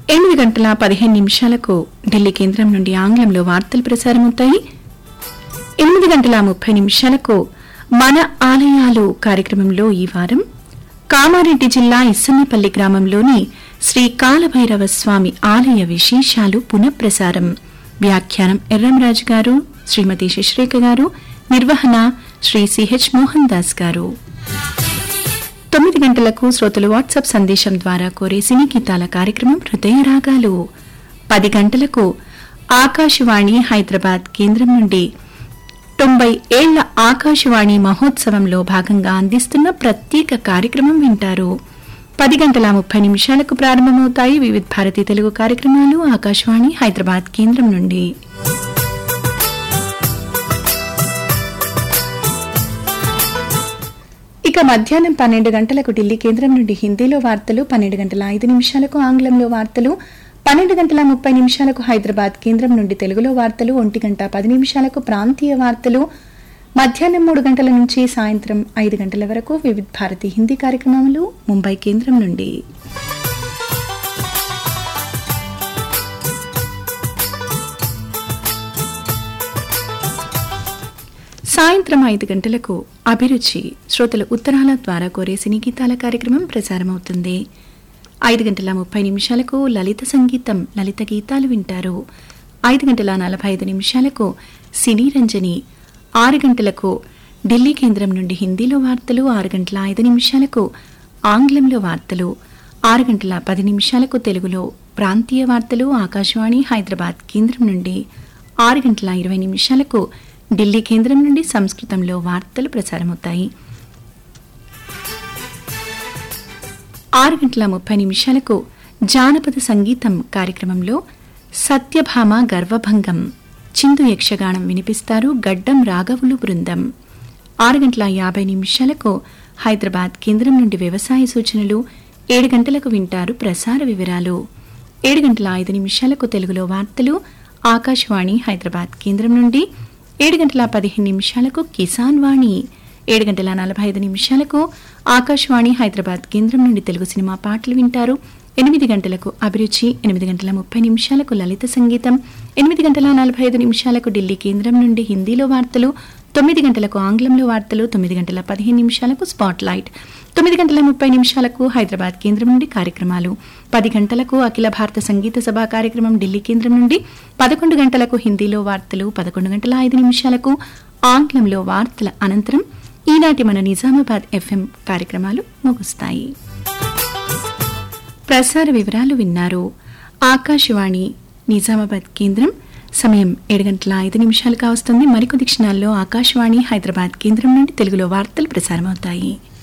ఎనిమిది గంటల పదిహేను నిమిషాలకు ఢిల్లీ కేంద్రం నుండి ఆంగ్లంలో వార్తలు ప్రసారమవుతాయి ఎనిమిది గంటల ముప్పై నిమిషాలకు మన ఆలయాలు కార్యక్రమంలో ఈ వారం కామారెడ్డి జిల్లా ఇస్సన్నపల్లి గ్రామంలోని శ్రీ కాలభైరవ స్వామి ఆలయ విశేషాలు పునఃప్రసారం వ్యాఖ్యానం ఎర్రంరాజు గారు శ్రీమతి శశిరేఖ గారు నిర్వహణ శ్రీ సిహెచ్ మోహన్ దాస్ గారు తొమ్మిది గంటలకు శ్రోతలు వాట్సాప్ సందేశం ద్వారా కోరే సినీ గీతాల కార్యక్రమం హృదయ రాగాలు పది గంటలకు ఆకాశవాణి హైదరాబాద్ కేంద్రం నుండి తొంభై ఏళ్ల ఆకాశవాణి మహోత్సవంలో భాగంగా అందిస్తున్న ప్రత్యేక కార్యక్రమం వింటారు పది గంటల ముప్పై నిమిషాలకు ప్రారంభమవుతాయి వివిధ భారతి తెలుగు కార్యక్రమాలు ఆకాశవాణి హైదరాబాద్ కేంద్రం నుండి ఇక మధ్యాహ్నం పన్నెండు గంటలకు ఢిల్లీ కేంద్రం నుండి హిందీలో వార్తలు పన్నెండు గంటల ఐదు నిమిషాలకు ఆంగ్లంలో వార్తలు పన్నెండు గంటల ముప్పై నిమిషాలకు హైదరాబాద్ కేంద్రం నుండి తెలుగులో వార్తలు ఒంటి గంట పది నిమిషాలకు ప్రాంతీయ వార్తలు మధ్యాహ్నం మూడు గంటల నుంచి సాయంత్రం ఐదు గంటల వరకు వివిధ భారతి హిందీ కార్యక్రమాలు ముంబై కేంద్రం నుండి సాయంత్రం ఐదు గంటలకు అభిరుచి శ్రోతల ఉత్తరాల ద్వారా కోరే సినీ గీతాల కార్యక్రమం ప్రసారమవుతుంది ఐదు గంటల ముప్పై నిమిషాలకు లలిత సంగీతం లలిత గీతాలు వింటారు ఐదు గంటల నలభై ఐదు నిమిషాలకు సినీ రంజని ఆరు గంటలకు ఢిల్లీ కేంద్రం నుండి హిందీలో వార్తలు ఆరు గంటల ఐదు నిమిషాలకు ఆంగ్లంలో వార్తలు ఆరు గంటల పది నిమిషాలకు తెలుగులో ప్రాంతీయ వార్తలు ఆకాశవాణి హైదరాబాద్ కేంద్రం నుండి ఆరు గంటల ఇరవై నిమిషాలకు ఢిల్లీ కేంద్రం నుండి సంస్కృతంలో వార్తలు ప్రసారమవుతాయి ఆరు గంటల ముప్పై నిమిషాలకు జానపద సంగీతం కార్యక్రమంలో సత్యభామ గర్వభంగం చిందు యక్షగానం వినిపిస్తారు గడ్డం రాఘవులు బృందం ఆరు గంటల యాభై నిమిషాలకు హైదరాబాద్ కేంద్రం నుండి వ్యవసాయ సూచనలు ఏడు గంటలకు వింటారు ప్రసార వివరాలు ఏడు గంటల ఐదు నిమిషాలకు తెలుగులో వార్తలు ఆకాశవాణి హైదరాబాద్ కేంద్రం నుండి ఏడు గంటల పదిహేను నిమిషాలకు కిసాన్ వాణి ఏడు గంటల నలభై ఐదు నిమిషాలకు ఆకాశవాణి హైదరాబాద్ కేంద్రం నుండి తెలుగు సినిమా పాటలు వింటారు ఎనిమిది గంటలకు అభిరుచి ఎనిమిది గంటల ముప్పై నిమిషాలకు లలిత సంగీతం ఎనిమిది గంటల నలభై ఐదు నిమిషాలకు ఢిల్లీ కేంద్రం నుండి హిందీలో వార్తలు తొమ్మిది గంటలకు ఆంగ్లంలో వార్తలు తొమ్మిది గంటల పదిహేను నిమిషాలకు స్పాట్ లైట్ తొమ్మిది గంటల ముప్పై నిమిషాలకు హైదరాబాద్ కేంద్రం నుండి కార్యక్రమాలు పది గంటలకు అఖిల భారత సంగీత సభ కార్యక్రమం ఢిల్లీ కేంద్రం నుండి పదకొండు గంటలకు హిందీలో వార్తలు పదకొండు గంటల ఐదు నిమిషాలకు ఆంగ్లంలో వార్తల అనంతరం ఈనాటి మన నిజామాబాద్ ఎఫ్ఎం కార్యక్రమాలు ముగుస్తాయి ప్రసార వివరాలు విన్నారు ఆకాశవాణి నిజామాబాద్ కేంద్రం సమయం ఏడు గంటల ఐదు నిమిషాలు కావస్తుంది మరికొద్ది క్షణాల్లో ఆకాశవాణి హైదరాబాద్ కేంద్రం నుండి తెలుగులో వార్తలు ప్రసారమవుతాయి